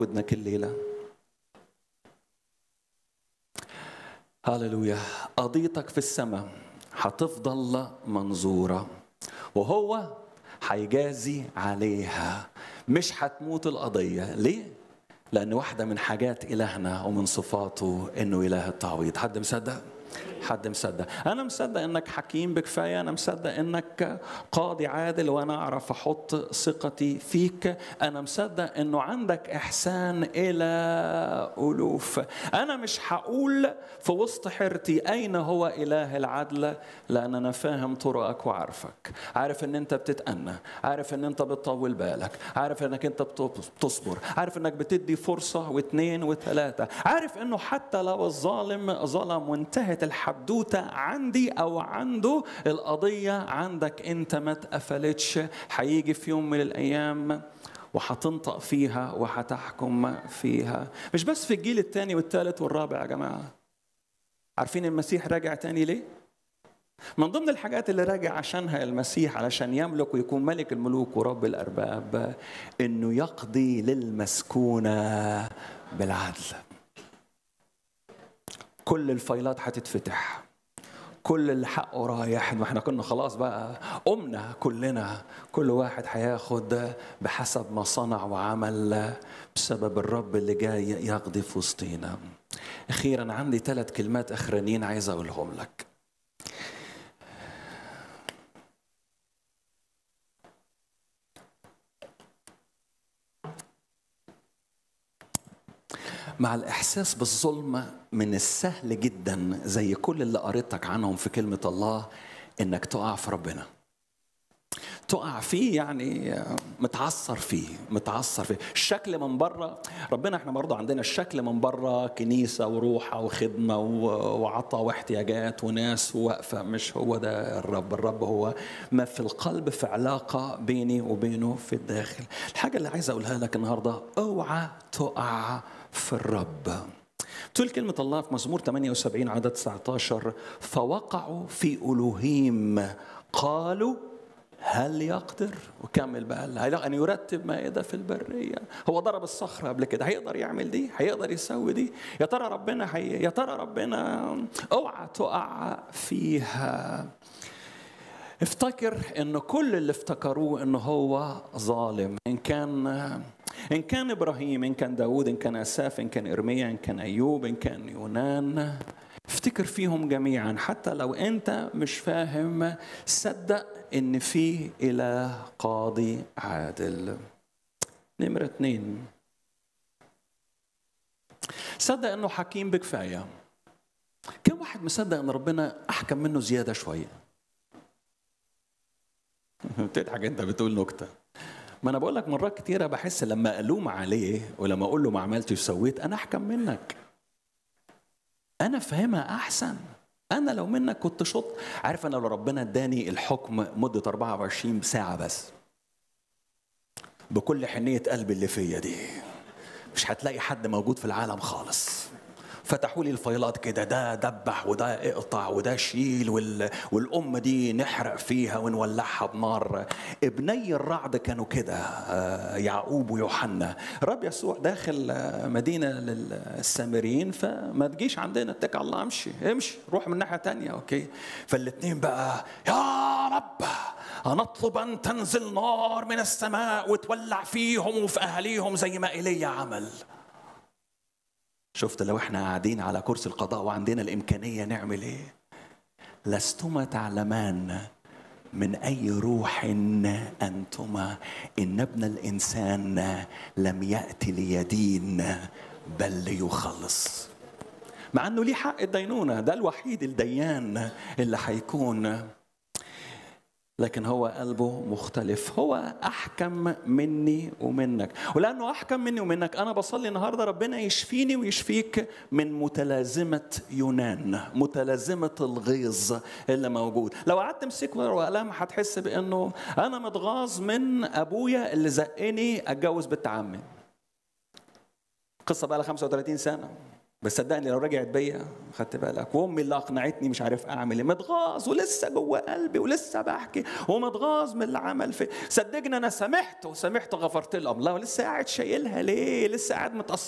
ودنك الليله هللويا قضيتك في السماء هتفضل منظوره وهو هيجازي عليها مش هتموت القضيه ليه لان واحده من حاجات الهنا ومن صفاته انه اله التعويض حد مصدق حد مصدق انا مصدق انك حكيم بكفايه انا مصدق انك قاضي عادل وانا اعرف احط ثقتي فيك انا مصدق انه عندك احسان الى الوف انا مش هقول في وسط حيرتي اين هو اله العدل لان انا فاهم طرقك وعارفك عارف ان انت بتتأنى عارف ان انت بتطول بالك عارف انك انت بتصبر عارف انك بتدي فرصه واثنين وثلاثه عارف انه حتى لو الظالم ظلم وانتهت الحدوته عندي او عنده القضيه عندك انت ما اتقفلتش هيجي في يوم من الايام وهتنطق فيها وهتحكم فيها مش بس في الجيل الثاني والثالث والرابع يا جماعه عارفين المسيح راجع تاني ليه من ضمن الحاجات اللي راجع عشانها المسيح علشان يملك ويكون ملك الملوك ورب الارباب انه يقضي للمسكونه بالعدل كل الفايلات هتتفتح كل اللي حقه رايح واحنا كنا خلاص بقى قمنا كلنا كل واحد هياخد بحسب ما صنع وعمل بسبب الرب اللي جاي يقضي في وسطينا اخيرا عندي ثلاث كلمات اخرانيين عايز اقولهم لك مع الإحساس بالظلم من السهل جدا زي كل اللي قريتك عنهم في كلمة الله إنك تقع في ربنا تقع فيه يعني متعثر فيه متعثر فيه الشكل من بره ربنا احنا برضه عندنا الشكل من بره كنيسة وروحة وخدمة وعطاء واحتياجات وناس واقفة مش هو ده الرب الرب هو ما في القلب في علاقة بيني وبينه في الداخل الحاجة اللي عايز أقولها لك النهاردة اوعى تقع في الرب تقول كلمة الله في مزمور 78 عدد 19 فوقعوا في ألوهيم قالوا هل يقدر وكمل بقى أن يرتب مائدة في البرية هو ضرب الصخرة قبل كده هيقدر يعمل دي هيقدر يسوي دي يا ترى ربنا هي يا ترى ربنا اوعى تقع فيها افتكر ان كل اللي افتكروه انه هو ظالم ان كان ان كان ابراهيم ان كان داود ان كان اساف ان كان ارميا ان كان ايوب ان كان يونان افتكر فيهم جميعا حتى لو انت مش فاهم صدق ان في اله قاضي عادل نمرة اتنين صدق انه حكيم بكفايه كم واحد مصدق ان ربنا احكم منه زياده شويه بتضحك انت بتقول نكته ما انا بقول لك مرات كتيره بحس لما الوم عليه ولما اقول له ما عملتش وسويت انا احكم منك انا فاهمها احسن انا لو منك كنت شط عارف انا لو ربنا اداني الحكم مده 24 ساعه بس بكل حنيه قلبي اللي فيا دي مش هتلاقي حد موجود في العالم خالص فتحوا لي الفايلات كده ده دبح وده اقطع وده شيل وال... والأم دي نحرق فيها ونولعها بنار ابني الرعد كانوا كده يعقوب ويوحنا الرب يسوع داخل مدينة للسامريين فما تجيش عندنا اتكل على الله امشي امشي روح من ناحية تانية اوكي فالاتنين بقى يا رب هنطلب أن تنزل نار من السماء وتولع فيهم وفي أهاليهم زي ما إيليا عمل شفت لو احنا قاعدين على كرسي القضاء وعندنا الامكانيه نعمل ايه لستما تعلمان من اي روح انتما ان ابن الانسان لم ياتي ليدين بل ليخلص مع انه ليه حق الدينونه ده الوحيد الديان اللي هيكون لكن هو قلبه مختلف هو احكم مني ومنك ولانه احكم مني ومنك انا بصلي النهارده ربنا يشفيني ويشفيك من متلازمه يونان متلازمه الغيظ اللي موجود لو قعدت تمسك ورقه وقلم هتحس بانه انا متغاظ من ابويا اللي زقني اتجوز بنت عمي قصه بقى لها 35 سنه بس صدقني لو رجعت بيا خدت بالك وامي اللي اقنعتني مش عارف اعمل ايه متغاظ ولسه جوه قلبي ولسه بحكي ومتغاظ من اللي عمل في صدقني انا سامحت وسامحت وغفرت له الله لسه قاعد شايلها ليه لسه قاعد متاثر